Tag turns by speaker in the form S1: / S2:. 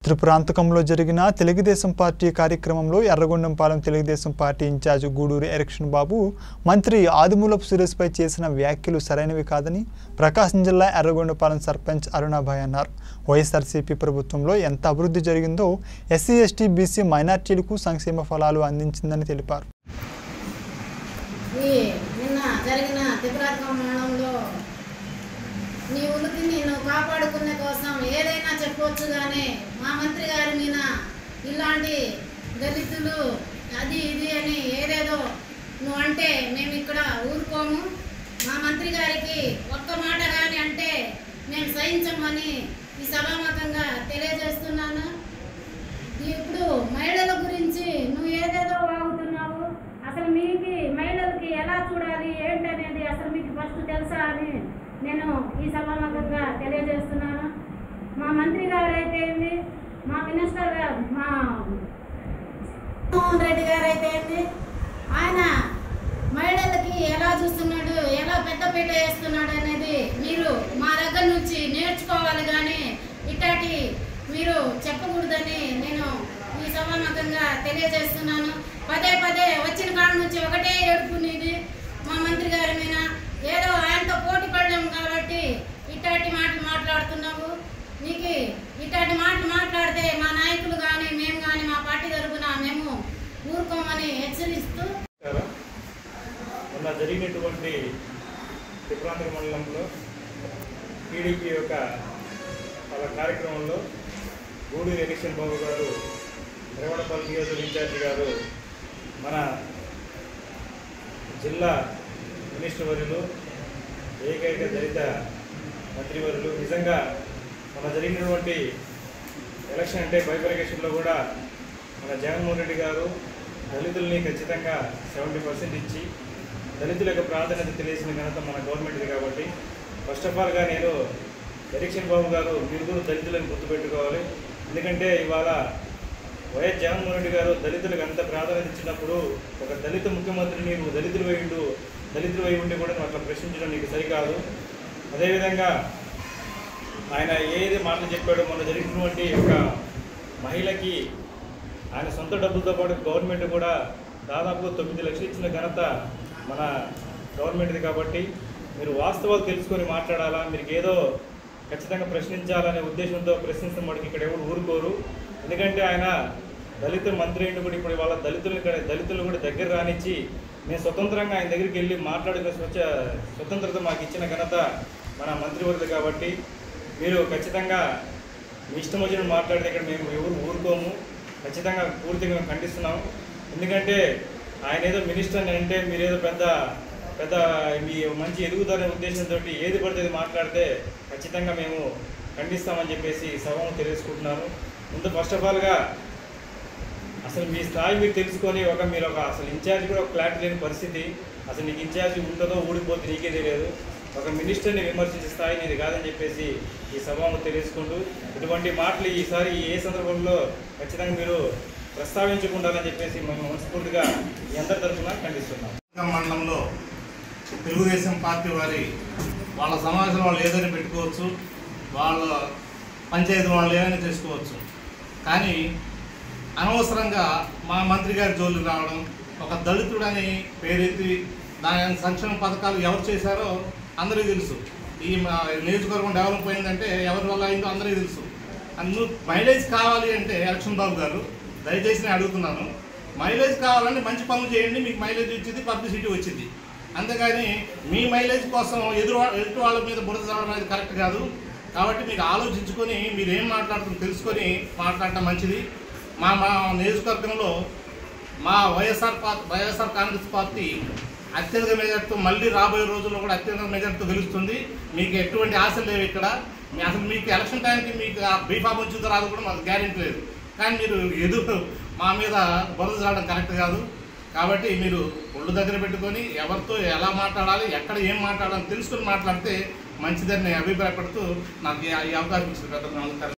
S1: త్రిపురాంతకంలో జరిగిన తెలుగుదేశం పార్టీ కార్యక్రమంలో Yerragondapalem Telugu Desam party in-charge Gudur Erikshan Babu మంత్రి ఆదిమూలపు సురేష్పై చేసిన వ్యాఖ్యలు సరైనవి కాదని ప్రకాశం జిల్లా ఎర్రగొండపాలెం సర్పంచ్ అరుణాభాయ్ అన్నారు వైఎస్ఆర్సీపీ ప్రభుత్వంలో ఎంత అభివృద్ధి జరిగిందో ఎస్సీ ఎస్టీ బీసీ మైనార్టీలకు సంక్షేమ ఫలాలు అందించిందని తెలిపారు
S2: ఈ నిన్న జరిగిన త్రిపురాత్మ మరణంలో నీ ఉనికి నేను కాపాడుకునే కోసం ఏదైనా చెప్పవచ్చు కానీ మా మంత్రి గారి మీద ఇలాంటి దళితులు అది ఇది అని ఏదేదో నువ్వు అంటే మేము ఇక్కడ ఊరుకోము మా మంత్రి గారికి ఒక్క మాట కానీ అంటే మేము సహించమని ఈ సభాముఖంగా తెలియజేస్తున్నాను ఇప్పుడు మహిళల గురించి నువ్వు ఏదేదో వాగుతున్నావు అసలు మీకు మహిళలకి ఎలా చూడాలి ఏంటనేది అసలు మీకు ఫస్ట్ తెలుసా అని నేను ఈ సభాముఖంగా తెలియజేస్తున్నాను మా మంత్రి గారు అయితే ఏంది మా మినిస్టర్ గారు మా జగన్మోహన్ రెడ్డి గారు అయితే ఏంది ఆయన మహిళలకి ఎలా చూస్తున్నాడు ఎలా పెద్దపీట వేస్తున్నాడు అనేది మీరు మా దగ్గర నుంచి నేర్చుకోవాలి కానీ ఇట్లాంటి మీరు చెప్పకూడదని నేను ఈ సభాముఖంగా తెలియజేస్తున్నాను పదే పదే వచ్చిన కాడ నుంచి ఒకటే ఏడుపునేది మా మంత్రి గారి మీద ఏదో ఆయనతో పోటీ పడలేము కాబట్టి ఇట్లాంటి మాటలు మాట్లాడుతున్నావు నీకు ఇట్లాంటి మాటలు మాట్లాడితే మా నాయకులు కానీ మేము కానీ మా పార్టీ తరఫున మేము ఊరుకోమని హెచ్చరిస్తూ
S3: నమస్కారం. మొన్న జరిగినటువంటి త్రిపురాంతక మండలంలో టీడీపీ యొక్క వాళ్ళ కార్యక్రమంలో గూడూరు ఎలక్షన్ బాబు గారు రేవణపల్లి నియోజకవర్గ ఇన్ఛార్జి గారు మన జిల్లా మినిస్టర్ వర్యులు ఏకైక దళిత మంత్రివర్యులు నిజంగా మన జరిగినటువంటి ఎలక్షన్ అంటే బైఫర్కేషన్లో కూడా మన జగన్మోహన్ రెడ్డి గారు దళితుల్ని ఖచ్చితంగా సెవెంటీ పర్సెంట్ ఇచ్చి దళితుల యొక్క ప్రాధాన్యత తెలియసిన ఘనత మన గవర్నమెంట్ది కాబట్టి ఫస్ట్ ఆఫ్ ఆల్గా నేను ఎలక్షన్ బాబు గారు మీరు కూడా దళితులను గుర్తుపెట్టుకోవాలి ఎందుకంటే ఇవాళ వైఎస్ జగన్మోహన్ రెడ్డి గారు దళితులకు అంత ప్రాధాన్యత ఇచ్చినప్పుడు ఒక దళిత ముఖ్యమంత్రిని నువ్వు దళితులు వై ఉండు దళితులు వై ఉండి కూడా నువ్వు అట్లా ప్రశ్నించడం నీకు సరికాదు అదేవిధంగా ఆయన ఏది మాటలు చెప్పాడో మొన్న జరిగినటువంటి ఒక మహిళకి ఆయన సొంత డబ్బులతో పాటు గవర్నమెంట్ కూడా దాదాపు తొమ్మిది లక్షలు ఇచ్చిన ఘనత మన గవర్నమెంట్ది కాబట్టి మీరు వాస్తవాలు తెలుసుకొని మాట్లాడాలా మీరు ఏదో ఖచ్చితంగా ప్రశ్నించాలనే ఉద్దేశంతో ప్రశ్నించడం మనకి ఇక్కడ ఎవరు ఊరుకోరు ఎందుకంటే ఆయన దళిత మంత్రి అయిన కూడా ఇప్పుడు వాళ్ళ దళితులు ఇక్కడ దళితులు కూడా దగ్గర రానిచ్చి మేము స్వతంత్రంగా ఆయన దగ్గరికి వెళ్ళి మాట్లాడుకునే స్వచ్ఛ స్వతంత్రత మాకు ఇచ్చిన ఘనత మన మంత్రివర్గ కాబట్టి మీరు ఖచ్చితంగా మీ ఇష్టం వచ్చిన మాట్లాడితే ఇక్కడ మేము ఎవరు ఊరుకోము ఖచ్చితంగా పూర్తిగా మేము ఖండిస్తున్నాం ఎందుకంటే ఆయన ఏదో మినిస్టర్ అని అంటే మీరు ఏదో పెద్ద పెద్ద మీ మంచి ఎదుగుదలనే ఉద్దేశంతో ఏది పడితే అది మాట్లాడితే ఖచ్చితంగా మేము ఖండిస్తామని చెప్పేసి సభను తెలియజేసుకుంటున్నాను ముందు ఫస్ట్ ఆఫ్ ఆల్గా అసలు మీ స్థాయి మీరు తెలుసుకొని ఒక మీరు ఒక అసలు ఇన్ఛార్జ్ కూడా ఒక క్లారిటీ లేని పరిస్థితి అసలు నీకు ఇన్ఛార్జ్ ఉంటుందో ఊడిపోతే నీకే తెలియదు ఒక మినిస్టర్ని విమర్శించే స్థాయి నీది కాదని చెప్పేసి ఈ సభను తెలియజేసుకుంటూ ఇటువంటి మాటలు ఈసారి ఏ సందర్భంలో ఖచ్చితంగా మీరు ప్రస్తావించకుండాలని చెప్పేసి మేము మనస్ఫూర్తిగా మీ అందరి తరఫున ఖండిస్తున్నాం
S4: శ్రీకాకుళం మండలంలో తెలుగుదేశం పార్టీ వారి వాళ్ళ సమావేశం వాళ్ళు ఏదైనా పెట్టుకోవచ్చు వాళ్ళ పంచాయతీ వాళ్ళు ఏదైనా చేసుకోవచ్చు కానీ అనవసరంగా మా మంత్రి గారి జోలికి రావడం ఒక దళితుడని పేరెత్తి దాని సంక్షేమ పథకాలు ఎవరు చేశారో అందరికీ తెలుసు ఈ మా నియోజకవర్గం డెవలప్ అయిందంటే ఎవరి వల్ల అయిందో అందరికీ తెలుసు అన్ను మైలేజ్ కావాలి అంటే ఎలక్షన్ బాబు గారు దయచేసి నేను అడుగుతున్నాను మైలేజ్ కావాలంటే మంచి పనులు చేయండి మీకు మైలేజ్ వచ్చింది పబ్లిసిటీ వచ్చింది అంతేగాని మీ మైలేజ్ కోసం ఎదురు వా- ఎదుటి వాళ్ళ మీద బురద చల్లడం అనేది కరెక్ట్ కాదు కాబట్టి మీరు ఆలోచించుకొని మీరు ఏం మాట్లాడుతుందో తెలుసుకొని మాట్లాడటం మంచిది మా మా నియోజకవర్గంలో మా YSR party YSR Congress party అత్యధిక మెజార్టీతో మళ్ళీ రాబోయే రోజుల్లో కూడా అత్యధిక మెజార్టీతో గెలుస్తుంది మీకు ఎటువంటి ఆశలు లేవు ఇక్కడ మీ- అసలు మీకు ఎలక్షన్ టైంకి మీకు ఆ బీఫామ్ వచ్చిందో రాదు కూడా మాకు గ్యారెంటీ లేదు కానీ మీరు ఎదురు మా మీద బురద చల్లడం కరెక్ట్ కాదు కాబట్టి మీరు ఒళ్ళు దగ్గర పెట్టుకొని ఎవరితో ఎలా మాట్లాడాలి ఎక్కడ ఏం మాట్లాడాలి తెలుసుకొని మాట్లాడితే మంచిదని నేను అభిప్రాయపడుతూ నాకు ఈ ఈ అవకాశం ఇచ్చిన పెద్ద నమస్కారం